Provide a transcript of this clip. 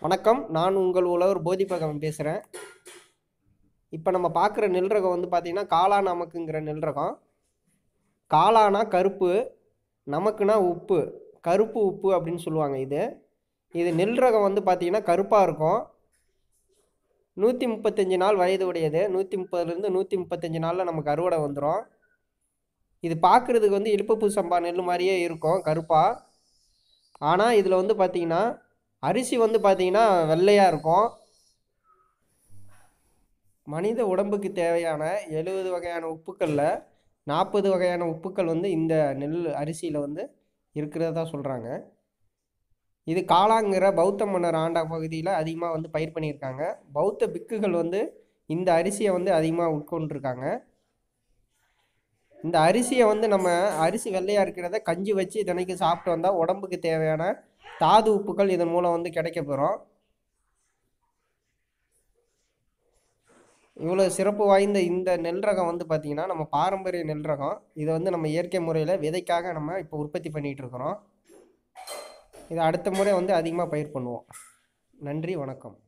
வணக்கம் நான் உங்கள் உழவர் போதிப்பகம் பேசுகிறேன் இப்போ நம்ம பார்க்குற நெல் ரகம் வந்து பார்த்திங்கன்னா காளா நமக்குங்கிற நெல் ரகம் காளானா கருப்பு நமக்குனா உப்பு கருப்பு உப்பு அப்படின்னு சொல்லுவாங்க இது இது நெல் ரகம் வந்து பார்த்திங்கன்னா கருப்பாக இருக்கும் நூற்றி முப்பத்தஞ்சு நாள் வயது உடையது நூற்றி முப்பதுலேருந்து நூற்றி முப்பத்தஞ்சு நாளில் நமக்கு அறுவடை வந்துடும் இது பார்க்குறதுக்கு வந்து இழுப்பப்பூ சம்பா நெல் மாதிரியே இருக்கும் கருப்பாக ஆனால் இதில் வந்து பார்த்திங்கன்னா அரிசி வந்து பார்த்திங்கன்னா வெள்ளையாக இருக்கும் மனித உடம்புக்கு தேவையான எழுபது வகையான உப்புக்களில் நாற்பது வகையான உப்புக்கள் வந்து இந்த நெல் அரிசியில் வந்து இருக்கிறதா சொல்கிறாங்க இது காளாங்கிற பௌத்த மன்னர் ஆண்டா பகுதியில் அதிகமாக வந்து பயிர் பண்ணியிருக்காங்க பௌத்த பிக்குகள் வந்து இந்த அரிசியை வந்து அதிகமாக உட்கொண்டிருக்காங்க இந்த அரிசியை வந்து நம்ம அரிசி வெள்ளையாக இருக்கிறத கஞ்சி வச்சு தினைக்கு சாப்பிட்டு வந்தால் உடம்புக்கு தேவையான தாது உப்புக்கள் இதன் மூலம் வந்து கிடைக்க பெறும் இவ்வளோ சிறப்பு வாய்ந்த இந்த நெல் ரகம் வந்து பார்த்திங்கன்னா நம்ம பாரம்பரிய நெல் ரகம் இதை வந்து நம்ம இயற்கை முறையில் விதைக்காக நம்ம இப்போ உற்பத்தி பண்ணிகிட்டு இருக்கிறோம் இதை அடுத்த முறை வந்து அதிகமாக பயிர் பண்ணுவோம் நன்றி வணக்கம்